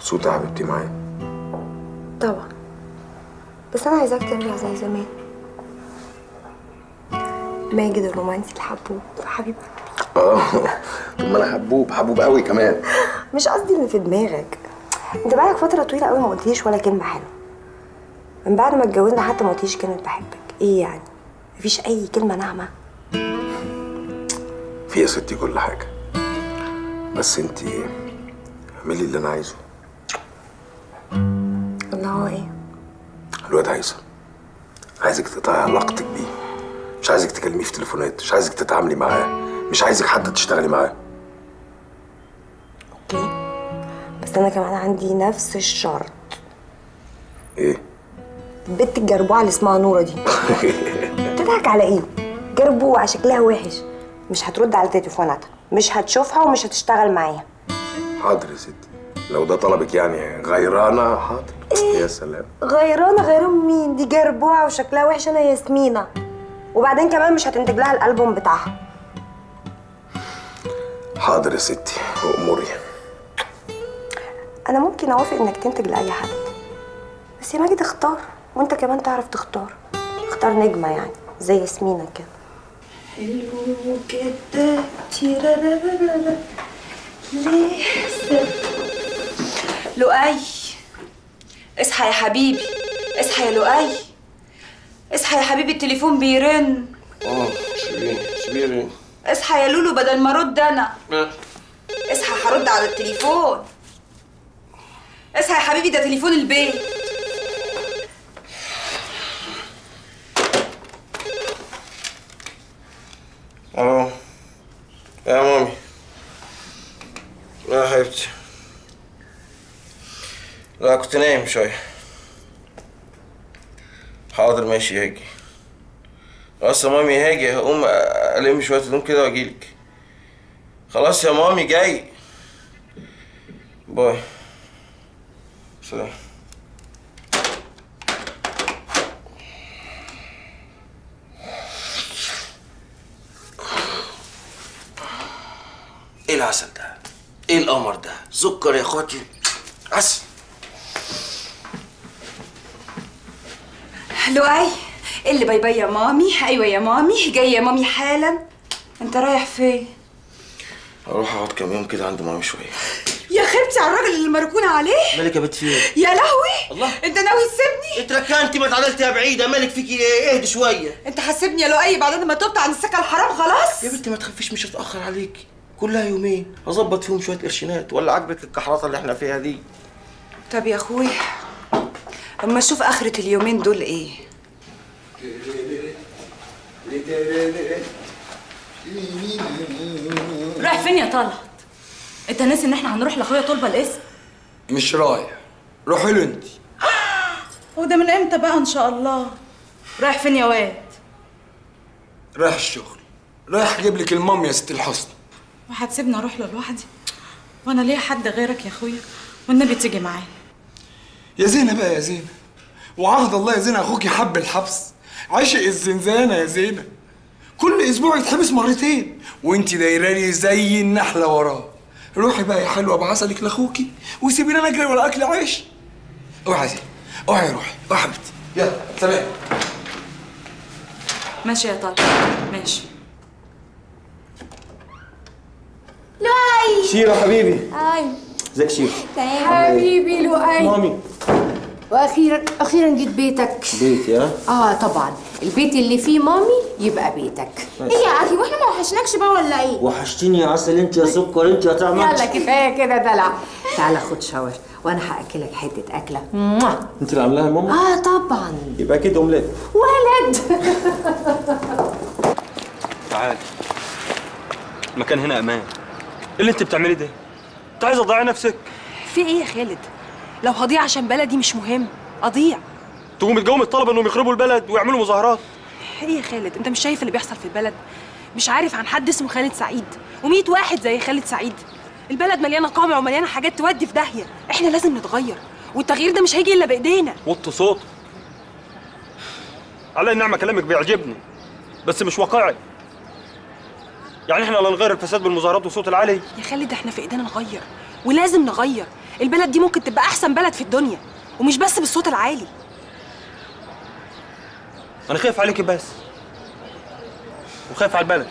مبسوطة يا حبيبتي معايا طبعا بس انا عايزاك ترجع زي زمان ماجد الرومانسي الحبوب حبيبي اه طب ما انا حبوب حبوب قوي كمان مش قصدي اللي في دماغك انت بقالك فتره طويله قوي ما قلتليش ولا كلمه حلوه من بعد ما اتجوزنا حتى ما قلتليش كلمه بحبك ايه يعني مفيش اي كلمه ناعمه في يا ستي كل حاجة بس انتي اعملي اللي انا عايزه اللي هو ايه الواد هيثم عايزك تقطعي علاقتك بيه مش عايزك تكلميه في تليفونات مش عايزك تتعاملي معاه مش عايزك حتى تشتغلي معاه اوكي بس انا كمان عندي نفس الشرط ايه البت الجربوعه اللي اسمها نوره دي بتضحك على ايه جربوعه شكلها وحش مش هترد على تليفوناتها مش هتشوفها ومش هتشتغل معاها حاضر يا ستي لو ده طلبك يعني غيرانة حاضر يا سلام غيرانه غيران مين دي جربوعه وشكلها وحش انا ياسمينه وبعدين كمان مش هتنتج لها الالبوم بتاعها حاضر يا ستي واموري انا ممكن اوافق انك تنتج لاي حد بس يا ماجد اختار وانت كمان تعرف تختار اختار نجمه يعني زي ياسمينه كده حلو كده تيرارارارا ليه لؤي اصحى يا حبيبي اصحى يا لؤي اصحى يا حبيبي التليفون بيرن اه سيبيني سيبيني اصحى يا لولو بدل ما ارد انا اصحى هرد على التليفون اصحى يا حبيبي ده تليفون البيت الو يا مامي لا يا حبيبتي لا كنت نايم شوية حاضر ماشي هاجي خلاص يا مامي هاجي هقوم ألم شوية هدوم كده وأجيلك خلاص يا مامي جاي باي سلام ايه العسل ده؟ ايه القمر ده؟ سكر يا اخواتي عسل لؤي إيه اللي باي باي يا مامي ايوه يا مامي جاي يا مامي حالا انت رايح فين هروح اقعد كام يوم كده عند مامي شويه يا خيبتي على الراجل اللي مركون عليه مالك يا بنت في ايه؟ يا لهوي الله. انت ناوي تسيبني اتركنتي ما اتعدلتي يا بعيده مالك فيكي ايه؟ اهدي شويه انت هتسيبني يا لؤي بعد ما تبت عن السكه الحرام خلاص يا بنتي ما تخافيش مش هتاخر عليكي كلها يومين هظبط فيهم شويه قرشينات ولا عاجبك الكحرطه اللي احنا فيها دي طب يا اخوي اما اشوف اخرة اليومين دول ايه رايح فين يا طلعت؟ انت ناسي ان احنا هنروح لاخويا طلبه الاسم؟ مش رايح روحي له انت هو ده من امتى بقى ان شاء الله؟ رايح فين يا واد؟ رايح الشغل رايح اجيب لك المام يا ست الحسن وهتسيبني اروح له لوحدي؟ وانا ليا حد غيرك يا اخويا والنبي تيجي معايا يا زينة بقى يا زينة وعهد الله يا زينة اخوك حب الحبس عشق الزنزانة يا زينة كل اسبوع يتحبس مرتين وانت دايره لي زي النحله وراه روحي بقى يا حلوه بعسلك لاخوكي وسيبيني انا اجري ولا اكل عيش اوعي يا زينة اوعي يا روحي اوعي يا حبيبتي يلا سلام ماشي يا طلعت ماشي لؤي شيرة حبيبي اي ازيك شيرة حبيبي لؤي مامي واخيرا اخيرا جيت بيتك بيتي ها اه طبعا البيت اللي فيه مامي يبقى بيتك ايه يا اخي واحنا ما وحشناكش بقى ولا ايه وحشتيني يا عسل انت يا سكر انت يا طعم يلا كفايه كده دلع تعالى خد شاور وانا هاكلك حته اكله موah. انت اللي عاملاها يا ماما اه طبعا يبقى كده اومليت ولد تعالي المكان هنا امان ايه اللي انت بتعمليه ده انت عايزه تضيعي نفسك في ايه يا خالد لو هضيع عشان بلدي مش مهم اضيع تقوم تقوم الطلبه انهم يخربوا البلد ويعملوا مظاهرات ايه يا خالد انت مش شايف اللي بيحصل في البلد مش عارف عن حد اسمه خالد سعيد و100 واحد زي خالد سعيد البلد مليانه قمع ومليانه حاجات تودي في داهيه احنا لازم نتغير والتغيير ده مش هيجي الا بايدينا وطي صوت على النعمه كلامك بيعجبني بس مش واقعي يعني احنا لا نغير الفساد بالمظاهرات والصوت العالي يا خالد احنا في ايدينا نغير ولازم نغير البلد دي ممكن تبقى احسن بلد في الدنيا ومش بس بالصوت العالي انا خايف عليكي بس وخايف على البلد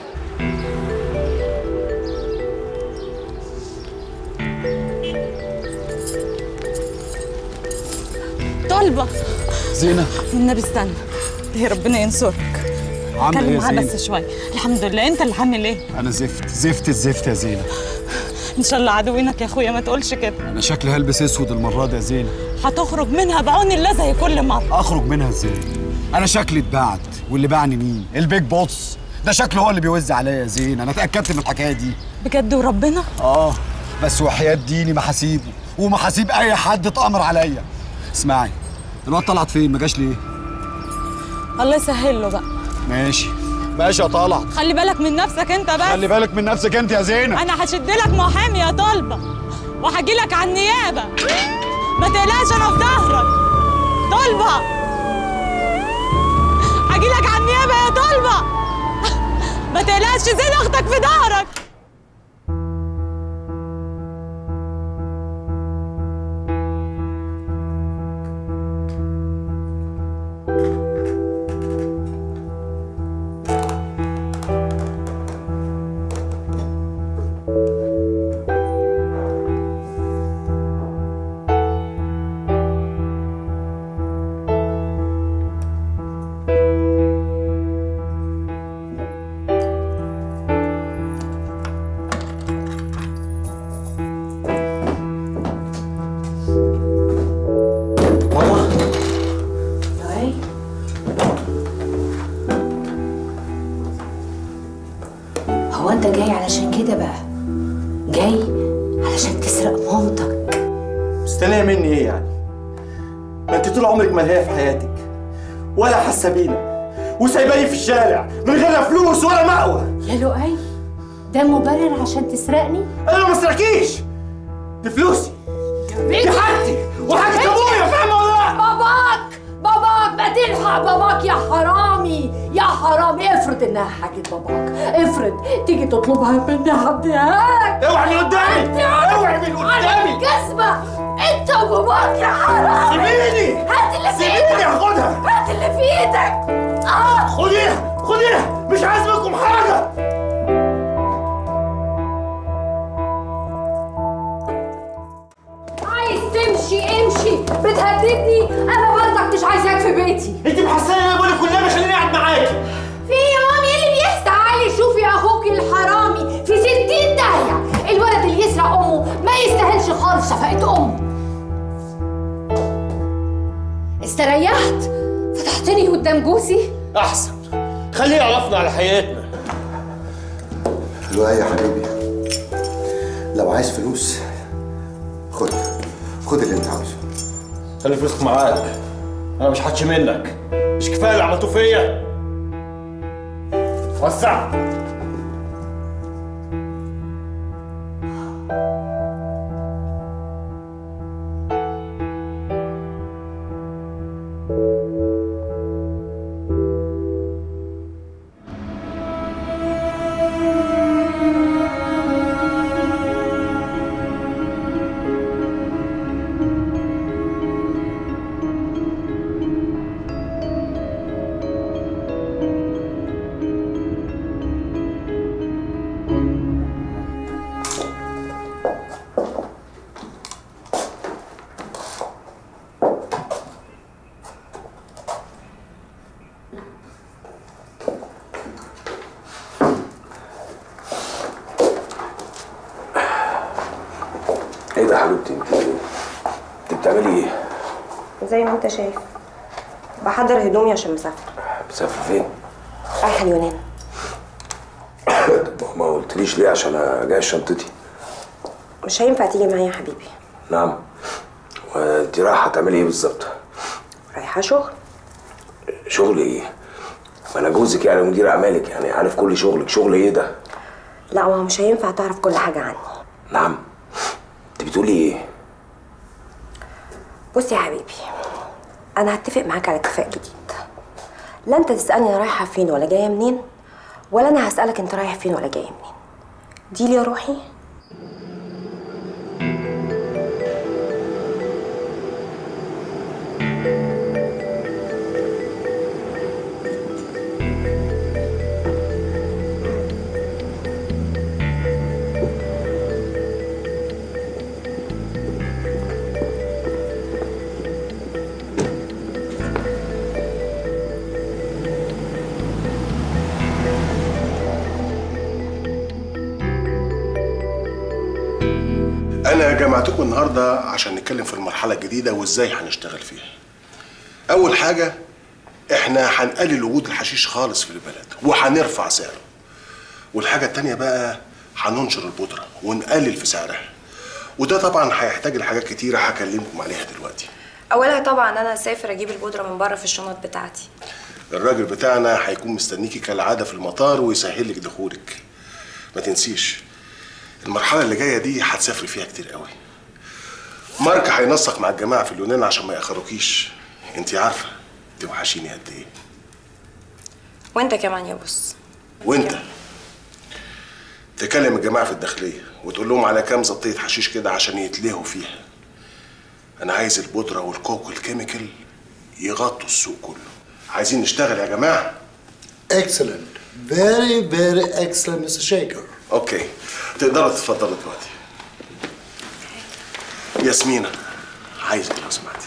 طالبة زينة والنبي استنى هي ربنا ينصرك عاملة اتكلم ايه يا معاه زينة؟ بس شوية الحمد لله انت اللي عامل ايه أنا زفت زفت الزفت يا زينة ان شاء الله عدوينك يا اخويا ما تقولش كده أنا شكلي هلبس أسود المرة دي يا زينة هتخرج منها بعون الله زي كل مرة أخرج منها إزاي؟ أنا شكلي اتبعت واللي باعني مين؟ البيج بوس ده شكله هو اللي بيوزع عليا يا زينة أنا اتأكدت من الحكاية دي بجد وربنا آه بس وحياة ديني ما هسيبه وما هسيب أي حد اتأمر عليا اسمعي الواد طلعت فين؟ ما جاش ليه؟ الله يسهل له بقى ماشي ماشي يا طلعت خلي بالك من نفسك انت بس خلي بالك من نفسك أنت يا زينة انا هشد لك محامي يا طالبة وهجي لك على النيابة ما تقلقش انا في ظهرك طالبة هجي لك على النيابة يا طالبة ما تقلقش زين اختك في ظهرك هو انت جاي علشان كده بقى جاي علشان تسرق مامتك مستنيه مني ايه يعني؟ ما انت طول عمرك ملهيه في حياتك ولا حاسه بينا وسايباني في الشارع من غير لا فلوس ولا مأوى يا لؤي ده مبرر عشان تسرقني انا ما اسرقكيش دي فلوسي دي حاجتي وحاجة ابويا فاهمه ولا لا؟ باباك باباك ما تلحق باباك يا حرامي يا حرامي افرض انها حاجة باباك افرض تيجي تطلبها مني هديهاك اوعي من قدامي اوعي من قدامي جزمة انت وباباك يا حرامي سيبيني هات اللي في سيبيني ايدك هاخدها هات اللي في ايدك اه خديها خديها مش عايز منكم حاجه عايز تمشي امشي بتهددني انا برضك مش عايزاك في بيتي انت محسنه ان انا بقول لك والنبي خليني قاعد معاكي في يا مامي ايه اللي بيحصل تعالي شوفي اخوك الحرامي في ستين داهية الولد اللي يسرق امه ما يستاهلش خالص شفقة امه استريحت فتحتني قدام جوزي احسن خليه يعرفنا على حياتنا لؤي يا حبيبي لو عايز فلوس خد خد اللي انت عاوزه خلي فلوسك معاك انا مش هاتش منك مش كفايه اللي عملتوه فيا وسع ايه ده يا حبيبتي انت انت بتعملي ايه؟ زي ما انت شايف بحضر هدومي عشان مسافر مسافر فين؟ رايحه اليونان طب ما قلتليش ليه عشان اجهز شنطتي مش هينفع تيجي معايا يا حبيبي نعم وانت رايحه تعملي ايه بالظبط؟ رايحه شغل شغل ايه؟ ما انا جوزك يعني مدير اعمالك يعني عارف كل شغلك شغل ايه ده؟ لا ما هو مش هينفع تعرف كل حاجه عني نعم انت بتقولي ايه؟ بص يا حبيبي انا هتفق معاك على اتفاق جديد لا انت تسالني انا رايحه فين ولا جايه منين ولا انا هسالك انت رايح فين ولا جاي منين دي لي يا روحي جمعتكم النهارده عشان نتكلم في المرحله الجديده وازاي هنشتغل فيها اول حاجه احنا هنقلل وجود الحشيش خالص في البلد وهنرفع سعره والحاجه التانيه بقى هننشر البودره ونقلل في سعرها وده طبعا هيحتاج لحاجات كتيره هكلمكم عليها دلوقتي اولها طبعا انا اسافر اجيب البودره من بره في الشنط بتاعتي الراجل بتاعنا هيكون مستنيكي كالعاده في المطار ويسهل لك دخولك ما تنسيش المرحله اللي جايه دي هتسافري فيها كتير قوي مارك هينسق مع الجماعه في اليونان عشان ما ياخروكيش انت عارفه توحشيني قد ايه وانت كمان يا بص وانت تكلم الجماعه في الداخليه وتقول لهم على كام زبطيه حشيش كده عشان يتلهوا فيها انا عايز البودره والكوك والكيميكال يغطوا السوق كله عايزين نشتغل يا جماعه Excellent. Very, very excellent, Mr. Shaker. اوكي تقدروا تتفضلوا دلوقتي ياسمينة عايزك لو سمحت